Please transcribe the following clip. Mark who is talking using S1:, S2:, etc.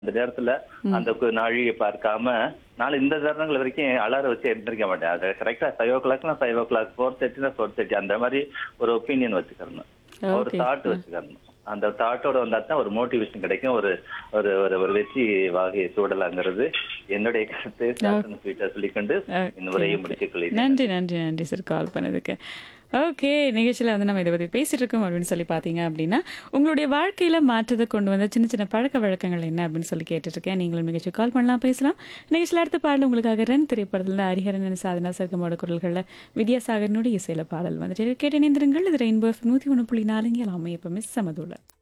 S1: அந்த நேரத்துல அந்த கு- நாழியை பார்க்காம நான் இந்த தருணங்கள் வரைக்கும் அலாரம் வச்சு எந்திரிக்க மாட்டேன் அது கரெக்டா ஃபைவ் ஓ கிளாக்னா ஃபைவ் ஓ கிளாக் ஃபோர் தேர்ட்டினா ஃபோர் தேர்ட்டி அந்த மாதிரி ஒரு ஒப்பீனியன் வச்சுக்கணும் ஒரு
S2: Okay.
S1: தாட் வச்சுக்கணும் அந்த தாட்டோட வந்தா தான் ஒரு மோட்டிவேஷன் கிடைக்கும் ஒரு ஒரு ஒரு ஒரு வெற்றி வாகையை சூடலாங்கிறது என்னுடைய கருத்து சாத்தன் ஸ்வீட்டா சொல்லிக்கொண்டு இந்த உரையை முடித்துக் கொள்கிறேன்
S2: நன்றி நன்றி நன்றி சார் கால் பண்ணதுக்கு ஓகே நிகழ்ச்சியில் வந்து நம்ம இதை பற்றி பேசிட்டு இருக்கோம் அப்படின்னு சொல்லி பார்த்தீங்க அப்படின்னா உங்களுடைய வாழ்க்கையில மாற்றத்தை கொண்டு வந்த சின்ன சின்ன பழக்க வழக்கங்கள் என்ன அப்படின்னு சொல்லி கேட்டுட்டு இருக்கேன் நீங்களும் நிகழ்ச்சி கால் பண்ணலாம் பேசலாம் நிகழ்ச்சியில் அடுத்த பாடல் உங்களுக்காக ரன் திரைப்படத்தில் ஹரிஹரன் சாதனா சர்க்கமோட குரல்களில் வித்யாசாகரனுடைய இசையில பாடல் வந்துட்டு கேட்டு இணைந்திருங்கள் இது ரெயின்போ நூற்றி ஒன்று புள்ளி நாலுங்க எல்லாமே இப்போ மிஸ் சமதுள்ள